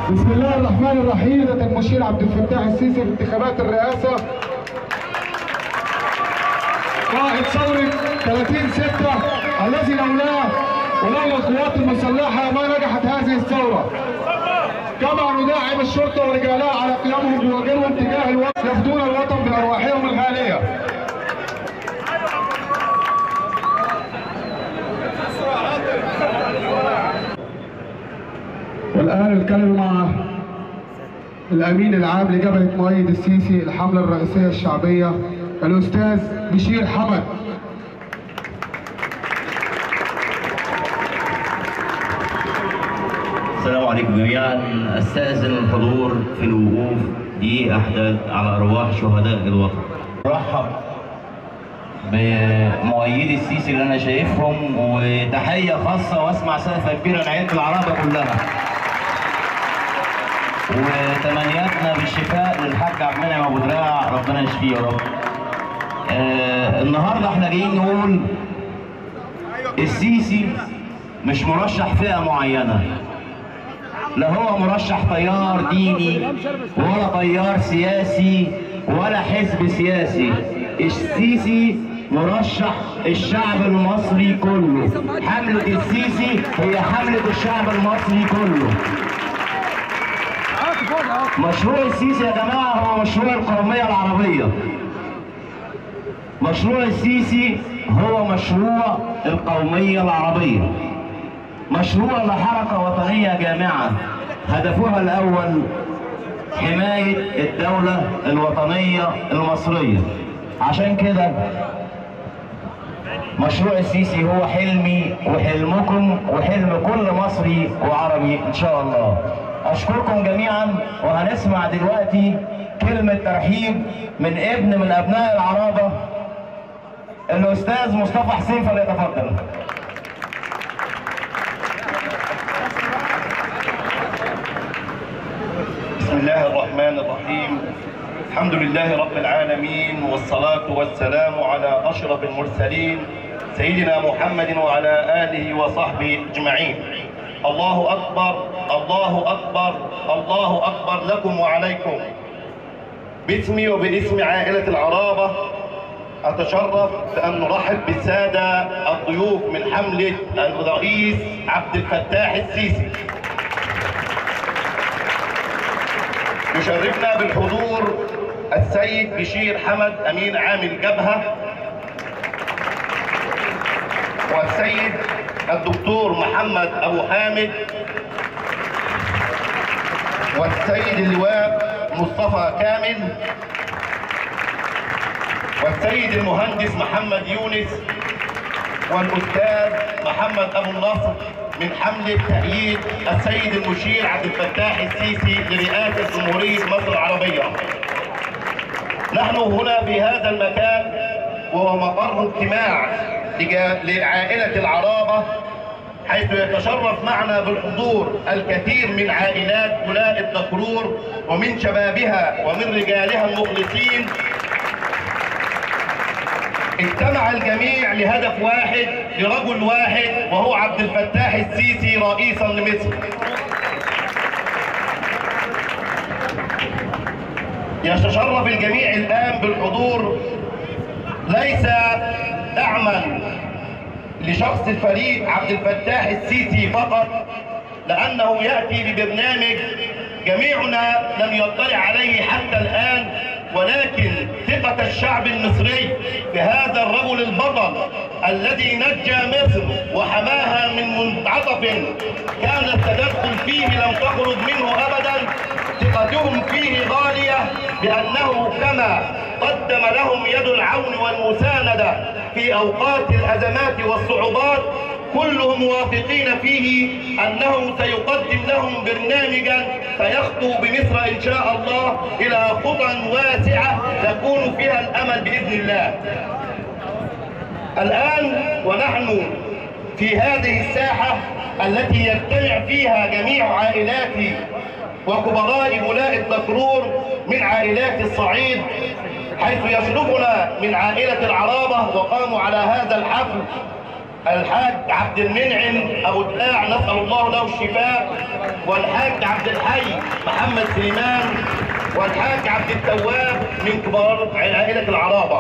بسم الله الرحمن الرحيم المشير عبد الفتاح السيسي في انتخابات الرئاسة قائد ثورة 30 6 الذي لولاه ولولا القوات المسلحة ما نجحت هذه الثورة كما نداعب الشرطة ورجالها على قيامهم بواجبهم تجاه الوطن يفدون الوطن بأرواحهم الغالية والآن الكلمة مع الأمين العام لجبهة مؤيد السيسي الحملة الرئيسية الشعبية الأستاذ بشير حمد السلام عليكم جميعا استاذن الحضور في الوقوف دي احداث على ارواح شهداء الوطن برحب بمؤيدي السيسي اللي انا شايفهم وتحيه خاصه واسمع سقفه كبيره لعيله العرابه كلها وتمنياتنا بالشفاء للحاج عبد المنعم ابو دراع ربنا يشفيه يا رب آه النهارده احنا جايين نقول السيسي مش مرشح فئه معينه لا هو مرشح تيار ديني ولا تيار سياسي ولا حزب سياسي السيسي مرشح الشعب المصري كله حملة السيسي هي حملة الشعب المصري كله مشروع السيسي يا جماعة هو مشروع القومية العربية مشروع السيسي هو مشروع القومية العربية مشروع لحركة وطنية جامعة هدفها الأول حماية الدولة الوطنية المصرية عشان كده مشروع السيسي هو حلمي وحلمكم وحلم كل مصري وعربي إن شاء الله أشكركم جميعا وهنسمع دلوقتي كلمة ترحيب من ابن من أبناء العرابة الأستاذ مصطفى حسين فليتفضل بسم الله الرحمن الرحيم الحمد لله رب العالمين والصلاة والسلام على أشرف المرسلين سيدنا محمد وعلى آله وصحبه أجمعين الله أكبر الله أكبر الله أكبر لكم وعليكم باسمي وباسم عائلة العرابة أتشرف بأن نرحب بالسادة الضيوف من حملة الرئيس عبد الفتاح السيسي يشرفنا بالحضور السيد بشير حمد امين عام الجبهه والسيد الدكتور محمد ابو حامد والسيد اللواء مصطفى كامل والسيد المهندس محمد يونس والاستاذ محمد ابو النصر من حملة تأييد السيد المشير عبد الفتاح السيسي لرئاسة جمهورية مصر العربية. نحن هنا في هذا المكان وهو مقر اجتماع لعائلة العرابة حيث يتشرف معنا بالحضور الكثير من عائلات ولاء الدكرور ومن شبابها ومن رجالها المخلصين اجتمع الجميع لهدف واحد لرجل واحد وهو عبد الفتاح السيسي رئيسا لمصر يتشرف الجميع الان بالحضور ليس دعما لشخص الفريق عبد الفتاح السيسي فقط لانه ياتي ببرنامج جميعنا لم يطلع عليه حتى الان ولكن ثقة الشعب المصري بهذا الرجل البطل الذي نجى مصر وحماها من منعطف كان التدخل فيه لم تخرج منه أبدا ثقتهم فيه غالية بأنه كما قدم لهم يد العون والمساندة في أوقات الأزمات والصعوبات كلهم موافقين فيه أنه سيقدم لهم برنامجا سيخطو بمصر إن شاء الله إلى خطى واسعة تكون فيها الأمل بإذن الله الآن ونحن في هذه الساحة التي يجتمع فيها جميع عائلات وكبراء ولاء الدكرور من عائلات الصعيد حيث يشرفنا من عائلة العرابة وقاموا على هذا الحفل الحاج عبد المنعم ابو دلاع نسال الله له الشفاء والحاج عبد الحي محمد سليمان والحاج عبد التواب من كبار عائله العرابه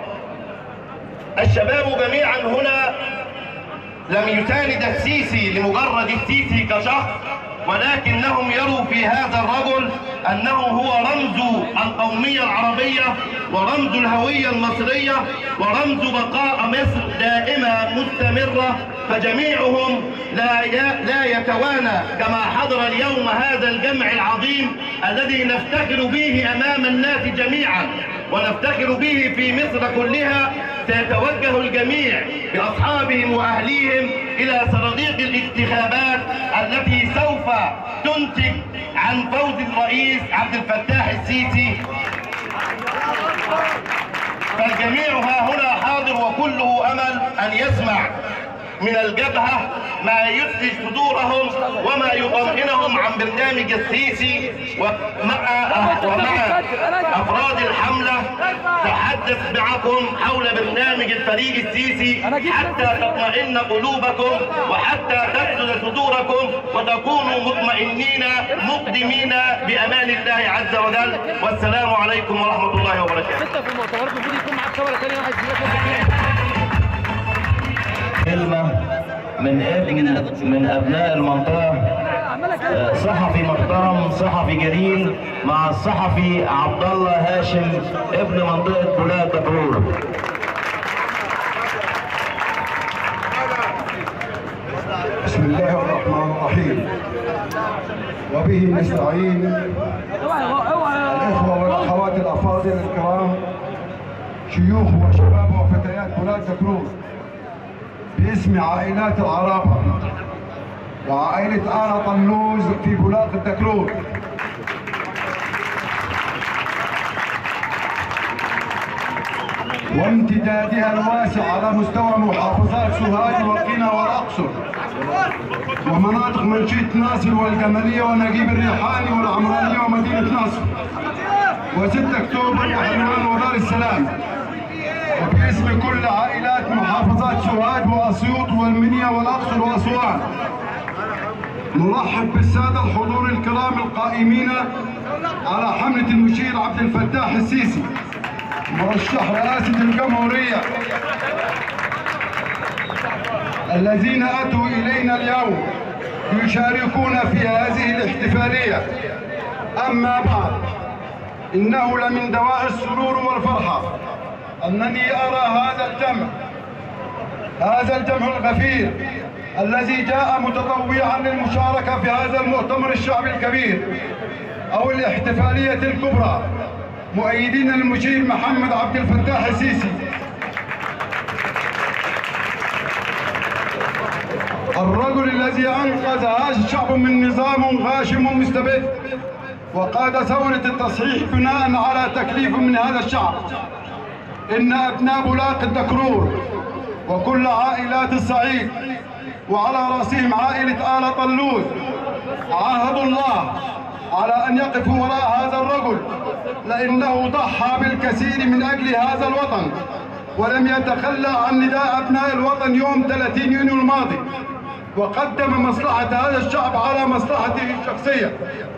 الشباب جميعا هنا لم يساند السيسي لمجرد السيسي كشخص ولكنهم يروا في هذا الرجل انه هو رمز القوميه العربيه ورمز الهويه المصريه ورمز بقاء مصر دائمه مستمره فجميعهم لا ي- لا يتوانى كما حضر اليوم هذا الجمع العظيم الذي نفتخر به امام الناس جميعا ونفتخر به في مصر كلها سيتوجه الجميع باصحابهم واهليهم الى صناديق الانتخابات التي سوف تنتج عن فوز الرئيس عبد الفتاح السيسي فالجميع ها هنا حاضر وكله امل ان يسمع من الجبهة ما يثلج صدورهم وما يطمئنهم عن برنامج السيسي ومع ومع أفراد الحملة تحدث معكم حول برنامج الفريق السيسي حتى تطمئن قلوبكم وحتى تسلل صدوركم وتكونوا مطمئنين مقدمين بأمان الله عز وجل والسلام عليكم ورحمة الله وبركاته انت في المؤتمرات المفروض يكون معاك كاميرا تاني واحد يجيبك كلمة من ابن من أبناء المنطقة آه، صحفي محترم صحفي جليل مع الصحفي عبد الله هاشم ابن منطقة بلاد دكرور بسم الله الرحمن الرحيم وبه نستعين الإخوة والأخوات الأفاضل الكرام شيوخ وشباب وفتيات بلاد دكرور باسم عائلات العرابة وعائلة آل طنوز في بلاد الدكرور وامتدادها الواسع على مستوى محافظات سوهاج وقنا والأقصر ومناطق منشية ناصر والجمالية ونجيب الريحاني والعمرانية ومدينة ناصر و6 أكتوبر وحلوان ودار السلام وباسم كل عائلات محافظات سوهاج وأسيوط والمنيا والأقصر وأسوان نرحب بالسادة الحضور الكرام القائمين على حملة المشير عبد الفتاح السيسي مرشح رئاسة الجمهورية الذين أتوا إلينا اليوم يشاركون في هذه الاحتفالية أما بعد إنه لمن دواعي السرور والفرحة أنني أرى هذا الجمع هذا الجمع الغفير الذي جاء متطوعا للمشاركة في هذا المؤتمر الشعبي الكبير أو الاحتفالية الكبرى مؤيدين المشير محمد عبد الفتاح السيسي الرجل الذي أنقذ هذا الشعب من نظام غاشم مستبد وقاد ثورة التصحيح بناء على تكليف من هذا الشعب إن أبناء بلاق الدكرور وكل عائلات الصعيد وعلى رأسهم عائلة آل طلوز عاهدوا الله على أن يقفوا وراء هذا الرجل لأنه ضحى بالكثير من أجل هذا الوطن ولم يتخلى عن نداء أبناء الوطن يوم 30 يونيو الماضي وقدم مصلحة هذا الشعب على مصلحته الشخصية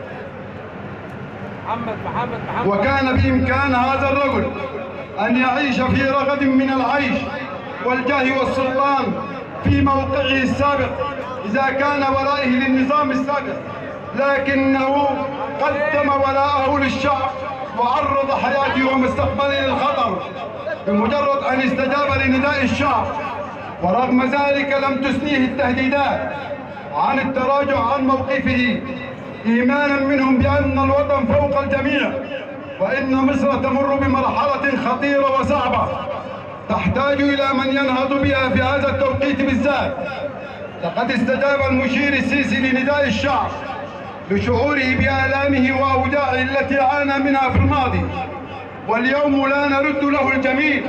محمد محمد محمد وكان بإمكان هذا الرجل أن يعيش في رغد من العيش والجاه والسلطان في موقعه السابق إذا كان ولائه للنظام السابق لكنه قدم ولاءه للشعب وعرض حياته ومستقبله للخطر بمجرد أن استجاب لنداء الشعب ورغم ذلك لم تثنيه التهديدات عن التراجع عن موقفه إيمانا منهم بأن الوطن فوق الجميع وإن مصر تمر بمرحلة خطيرة وصعبة تحتاج إلى من ينهض بها في هذا التوقيت بالذات لقد استجاب المشير السيسي لنداء الشعب لشعوره بآلامه وأوجاعه التي عانى منها في الماضي واليوم لا نرد له الجميل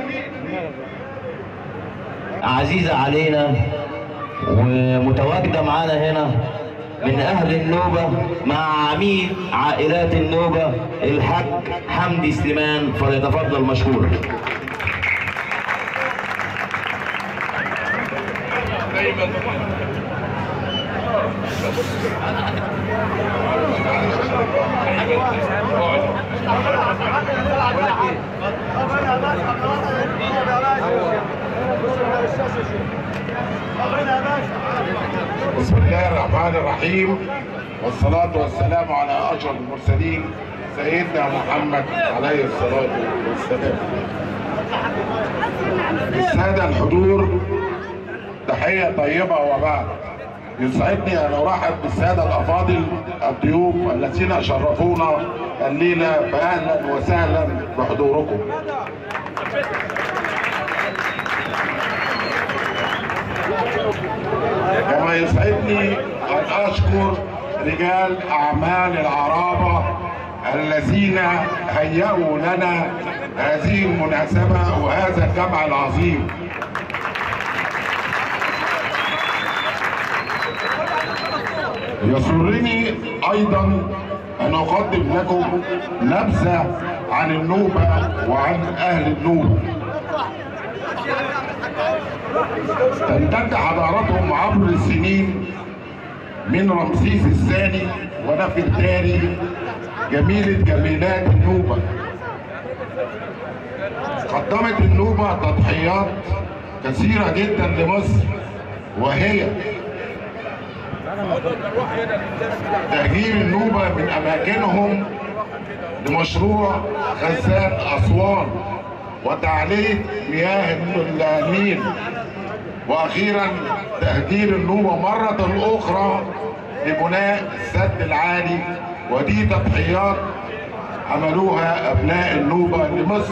عزيزة علينا ومتواجدة معانا هنا من أهل النوبة مع عميد عائلات النوبة الحاج حمدي سليمان فليتفضل مشكور بسم الله الرحمن الرحيم والصلاة والسلام على أشرف المرسلين سيدنا محمد عليه الصلاة والسلام السادة الحضور تحية طيبة وبعد يسعدني أن أرحب بالسادة الأفاضل الضيوف الذين شرفونا الليلة فأهلا وسهلا بحضوركم كما يسعدني أن أشكر رجال أعمال العرابة الذين هيئوا لنا هذه المناسبة وهذا الجمع العظيم يسرني أيضا أن أقدم لكم نبذة عن النوبة وعن أهل النوبة تمتد حضارتهم عبر السنين من رمسيس الثاني ونفرتاري جميلة جميلات النوبة قدمت النوبة تضحيات كثيرة جدا لمصر وهي تهجير النوبة من أماكنهم لمشروع خزان أسوان وتعلية مياه النيل واخيرا تهجير النوبه مره اخرى لبناء السد العالي ودي تضحيات عملوها ابناء النوبه لمصر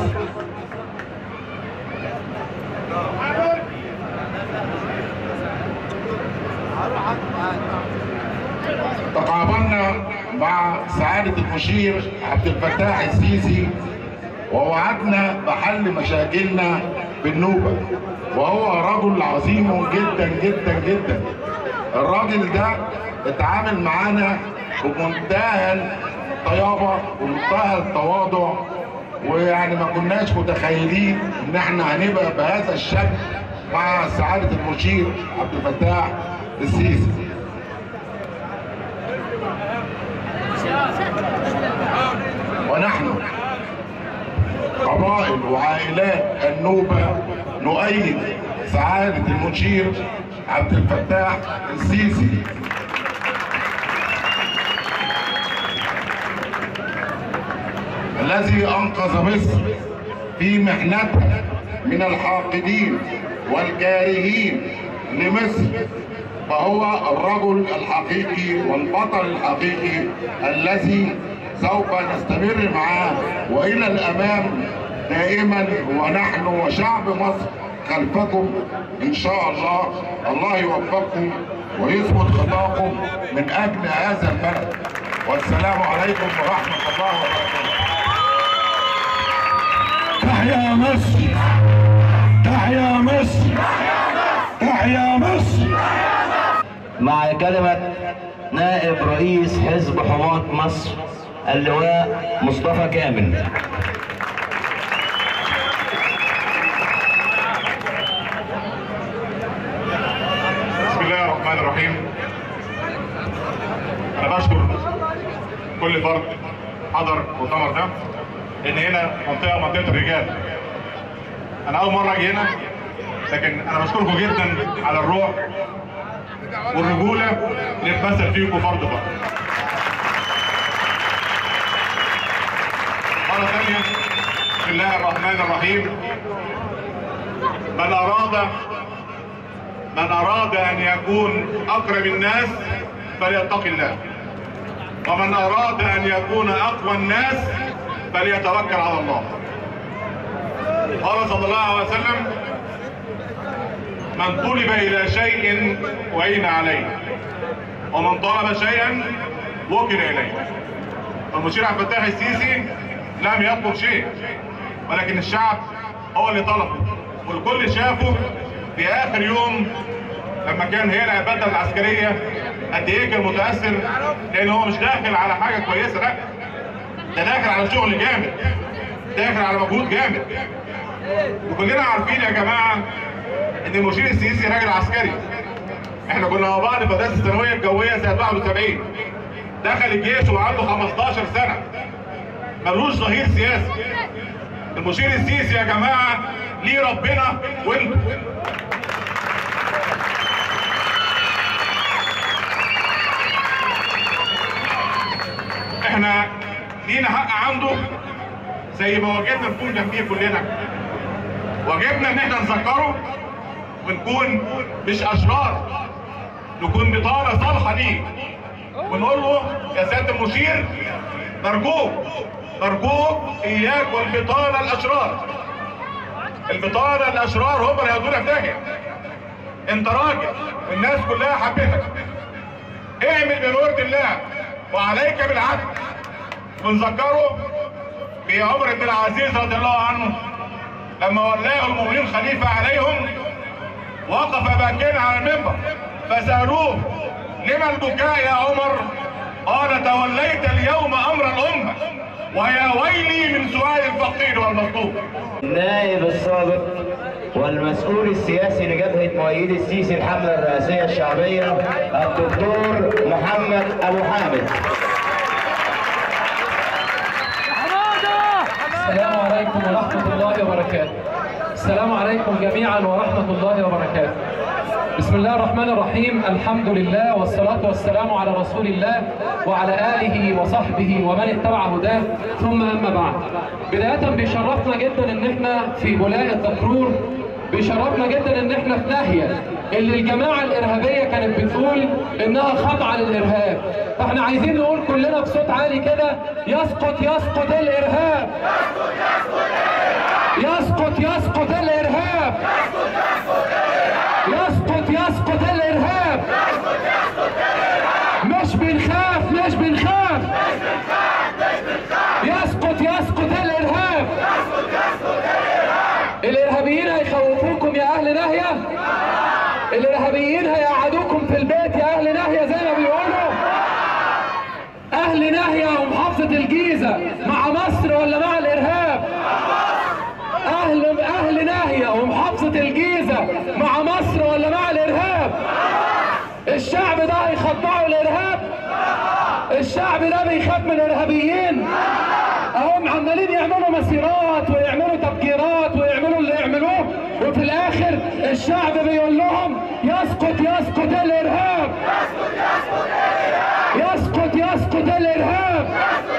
تقابلنا مع سعاده المشير عبد الفتاح السيسي ووعدنا بحل مشاكلنا بالنوبة وهو رجل عظيم جدا جدا جدا الراجل ده اتعامل معانا بمنتهى الطيابة ومنتهى التواضع ويعني ما كناش متخيلين ان احنا هنبقى بهذا الشكل مع سعادة المشير عبد الفتاح السيسي ونحن قبائل وعائلات النوبة نؤيد سعادة المشير عبد الفتاح السيسي الذي أنقذ مصر في محنتها من الحاقدين والكارهين لمصر فهو الرجل الحقيقي والبطل الحقيقي الذي سوف نستمر معاه والى الامام دائما ونحن وشعب مصر خلفكم ان شاء الله الله يوفقكم ويثبت خطاكم من اجل هذا البلد والسلام عليكم ورحمه الله وبركاته تحيا مصر تحيا مصر تحيا مصر مع كلمة نائب رئيس حزب حماة مصر اللواء مصطفى كامل بسم الله الرحمن الرحيم انا بشكر كل فرد حضر المؤتمر ده ان هنا منطقه منطقه الرجال انا اول مره اجي هنا لكن انا بشكركم جدا على الروح والرجوله اللي اتمثل فيكم فرد فرد مره ثانيه بسم الله الرحمن الرحيم من اراد من أراد أن يكون أكرم الناس فليتقي الله ومن أراد أن يكون أقوى الناس فليتوكل على الله قال صلى الله عليه وسلم من طلب إلى شيء وإن عليه ومن طلب شيئا وكل إليه المشير عبد الفتاح السيسي لم يطلب شيء ولكن الشعب هو اللي طلبه والكل شافه في اخر يوم لما كان هنا البدله العسكريه قد ايه كان متاثر لان هو مش داخل على حاجه كويسه لا ده داخل على شغل جامد داخل على مجهود جامد وكلنا عارفين يا جماعه ان المشير السيسي راجل عسكري احنا كنا مع بعض في مدرسه الثانويه الجويه سنه 71 دخل الجيش وعنده 15 سنه ملوش ظهير سياسي المشير السيسي يا جماعه ليه ربنا وانتوا احنا لينا حق عنده زي ما واجبنا نكون جنبيه كلنا واجبنا ان احنا نذكره ونكون مش اشرار نكون بطانه صالحه ليه ونقول له يا سياده المشير نرجوك نرجوك اياك والبطانه الاشرار البطانه الاشرار هم اللي هيودونا في داهيه انت راجل والناس كلها حبتك اعمل بما الله وعليك بالعدل ونذكره بعمر بن العزيز رضي الله عنه لما ولاه المؤمنين خليفه عليهم وقف باكين على المنبر فسالوه لما البكاء يا عمر قال توليت اليوم امر الامه ويا ويلي من سؤال الفقير والمظلوم النائب السابق والمسؤول السياسي لجبهة مؤيدي السيسي الحملة الرئاسية الشعبية الدكتور محمد أبو حامد السلام عليكم ورحمة الله وبركاته السلام عليكم جميعا ورحمة الله وبركاته بسم الله الرحمن الرحيم الحمد لله والصلاة والسلام على رسول الله وعلى آله وصحبه ومن اتبع هداه ثم أما بعد بداية بيشرفنا جدا إن احنا في ولاية دكرور بيشرفنا جدا إن احنا في ناهية اللي الجماعة الإرهابية كانت بتقول إنها خاضعة للإرهاب فاحنا عايزين نقول كلنا بصوت عالي كده يسقط يسقط الإرهاب يسقط يسقط الإرهاب يسقط يسقط الإرهاب مش بنخاف مش بنخاف يسقط يسقط الإرهاب الإرهابيين هيخوفوكم يا أهل ناهية الإرهابيين هيقعدوكم في البيت يا أهل ناهية زي ما بيقولوا أهل ناهية ومحافظة الجيزة مع مصر ولا مع الإرهاب أهل أهل ناهية ومحافظة الجيزة مع مصر ولا مع الإرهاب الشعب ده هيخضعوا الإرهاب الشعب ده بيخاف من الإرهابيين هم عمالين يعملوا مسيرات ويعملوا تفجيرات ويعملوا اللي يعملوه وفي الآخر الشعب بيقول لهم يسقط يسقط الإرهاب يسقط يسقط الإرهاب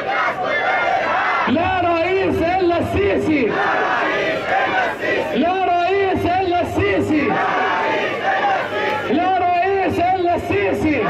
لا رئيس إلا السيسي لا رئيس إلا السيسي لا رئيس إلا السيسي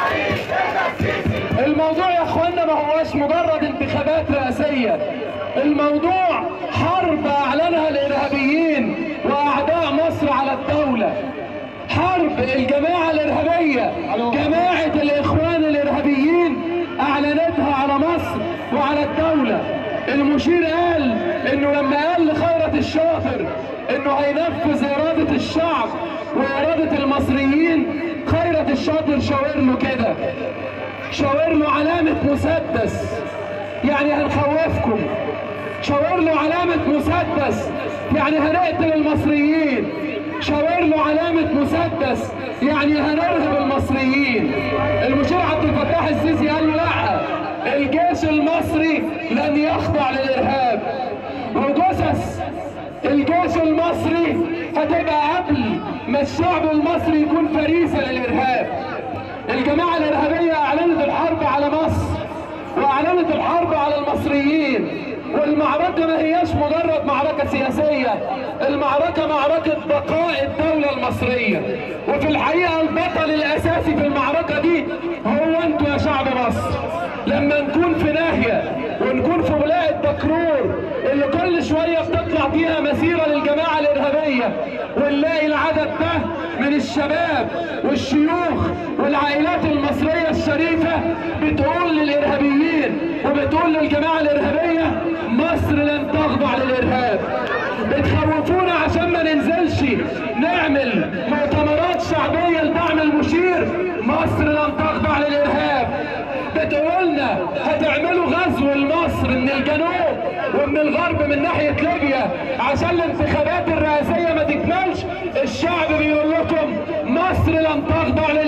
الموضوع يا اخوانا ما هوش مجرد انتخابات رئاسية الموضوع حرب اعلنها الارهابيين واعداء مصر على الدولة حرب الجماعة الارهابية جماعة الاخوان الارهابيين اعلنتها على مصر وعلى الدولة المشير قال انه لما قال لخيرة الشاطر انه هينفذ ارادة الشعب وارادة المصريين خيرة الشاطر شاور له كده شاور له علامة مسدس يعني هنخوفكم شاور له علامة مسدس يعني هنقتل المصريين شاور له علامة مسدس يعني هنرهب المصريين المشير عبد الفتاح السيسي قال له لا الجيش المصري لن يخضع للإرهاب وجثث الجيش المصري هتبقى قبل ما الشعب المصري يكون فريسة للإرهاب الجماعة الإرهابية أعلنت الحرب على مصر وأعلنت الحرب على المصريين والمعركة ما هياش مجرد معركة سياسية المعركة معركة بقاء الدولة المصرية وفي الحقيقة البطل الأساسي في المعركة دي هو أنتوا يا شعب مصر لما نكون في ناحية ونكون في ولاية دكرور اللي كل شوية بتطلع فيها مسيرة للجماعة الإرهابية ونلاقي العدد ده من الشباب والشيوخ والعائلات المصرية الشريفة بتقول للإرهابيين وبتقول للجماعة الإرهابية مصر لن تخضع للإرهاب بتخوفونا عشان ما ننزلش نعمل مؤتمرات شعبية لدعم المشير مصر لن تخضع للإرهاب بتقولنا هتعملوا غزو لمصر من الجنوب ومن الغرب من ناحية ليبيا عشان الانتخابات الرئاسية ما تكملش الشعب بيقول لكم مصر لن تخضع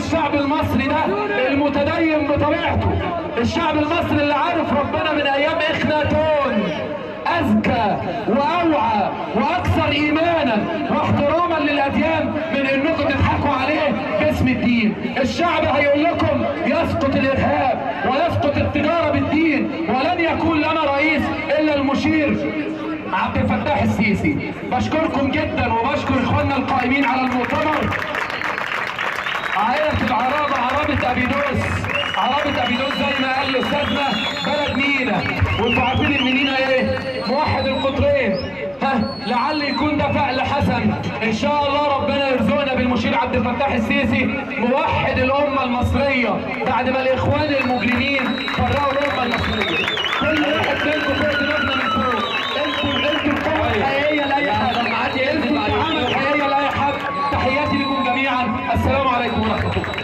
الشعب المصري ده المتدين بطبيعته الشعب المصري اللي عارف ربنا من ايام اخناتون اذكى واوعى واكثر ايمانا واحتراما للاديان من انكم تضحكوا عليه باسم الدين الشعب هيقول لكم يسقط الارهاب ويسقط التجاره بالدين ولن يكون لنا رئيس الا المشير عبد الفتاح السيسي بشكركم جدا وبشكر اخواننا القائمين على المؤتمر عائلة العرابة عرابة أبيدوس عرابة أبيدوس زي ما قال أستاذنا بلد مينا وانتوا عارفين إن مينا إيه؟ موحد القطرين ها لعل يكون ده فعل حسن إن شاء الله ربنا يرزقنا بالمشير عبد الفتاح السيسي موحد الأمة المصرية بعد ما الإخوان المجرمين فرقوا الأمة المصرية كل واحد منكم فوق دماغنا من فوق انتوا انتوا القوة الحقيقية لأي حد انتوا الدعامة الحقيقية لأي حد تحياتي لكم جميعا السلام عليكم ورحمة الله